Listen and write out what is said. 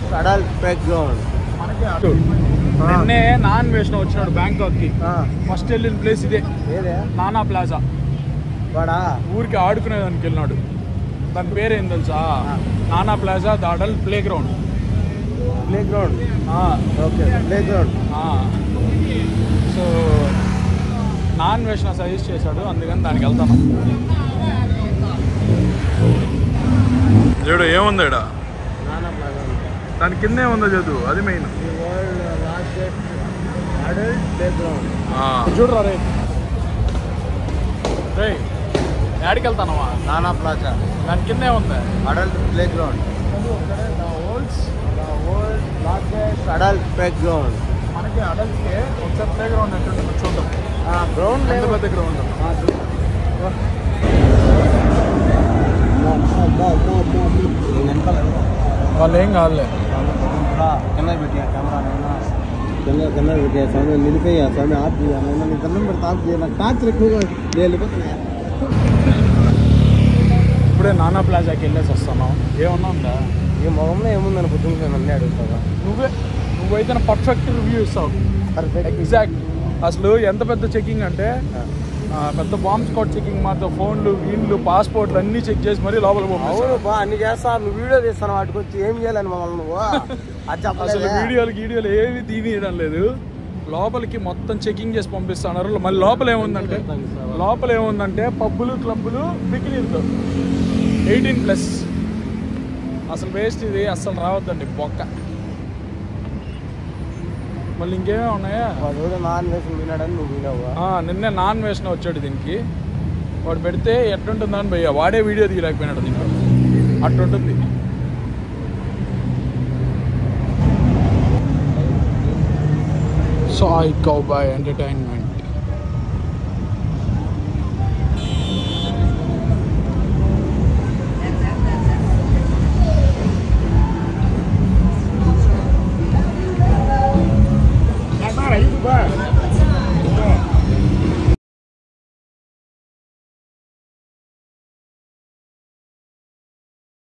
adult playground నిన్నే నాన్ వేసిన వచ్చినాడు బ్యాంకాక్ కి ఫస్ట్ వెళ్ళిన ప్లేస్ ఇదే ఏదే నానా ప్లాజా వాడా ఊరికి ఆడుకునేదానికి వెళ్ళినాడు దాని పేరేం తెలుసా Nana Plaza the adult playground playground okay playground so నాన్ వేసిన సజెస్ట్ చేశాడు అందుకని దానికి వెళ్తాను చూడు ఏముంది ఇక్కడ నానా ప్లాజా దాని కింద ఏముందో చదువు అది main the world largest adult playground చూడరా రే రే యాడికి వెళ్తానవా నానా ప్లాజా దాని కింద ఏముంది adult playground holds the world largest adult playground మనకి అడల్ట్కి ఒకసారి ప్లే గ్రౌండ్ ఎట్టుంటుందో చూద్దాం గ్రౌండ్ ఎంత పెద్ద గ్రౌండ్ వాళ్ళు ఏం కాదులే కింద పెట్టా కెమెరా కింద కింద పెట్టా స్వామి నిలిపోయా స్వామి ఆఫ్ చేయాలి నేను దండం పెడతా ఆఫ్ చేయాలి నాకు టార్చర్ ఎక్కువగా నేను వెళ్ళిపోతున్నా ఇప్పుడే నానా ప్లాజాకి వెళ్ళేసి వస్తున్నాం ఏమన్నా ఉందా ఈ మొహంలో ఏముందని పొద్దున్న నన్ను అడుగుతావా నువ్వే నువ్వైతే పర్ఫెక్ట్ రివ్యూ ఇస్తావు పర్ఫెక్ట్ ఎగ్జాక్ట్ అసలు ఎంత పెద్ద చెకింగ్ అంటే ఆ, పెద్ద బాంబ్ స్పాట్ చెకింగ్ మాత్రం ఫోన్లు వీళ్ళు పాస్పోర్ట్లు అన్ని చెక్ చేసి మరీ లోపలికి అవును పంపిస్తారు బా అన్ని చేస్తా నువ్వు వీడియో తీస్తాను వాటికి వచ్చి ఏం చేయాలని మమ్మల్ని నువ్వు అది అసలు చెప్పలేదు వీడియోలు వీడియోలు ఏవి తీయడం లేదు లోపలికి మొత్తం చెకింగ్ చేసి పంపిస్తున్నారు మళ్ళీ లోపల ఏముందంటే లోపల ఏముందంటే పబ్బులు క్లబ్బులు బికినీలతో ఎయిటీన్ ప్లస్ అసలు వేస్ట్ ఇది అస్సలు రావద్దండి బొక్క మళ్ళీ ఇంకేమేమి ఉన్నాయా వాడు నాన్ వేసి వినాడని నువ్వు వినావా ఆ, నిన్నే నాన్ వేసిన వచ్చాడు దీనికి వాడు పెడితే ఎట్టుంటుందని భయ్యా వాడే వీడియో తీయలేకపోయినాడు దీంట్లో అట్టుంటుంది సాయి కౌబాయ్ ఎంటర్టైన్మెంట్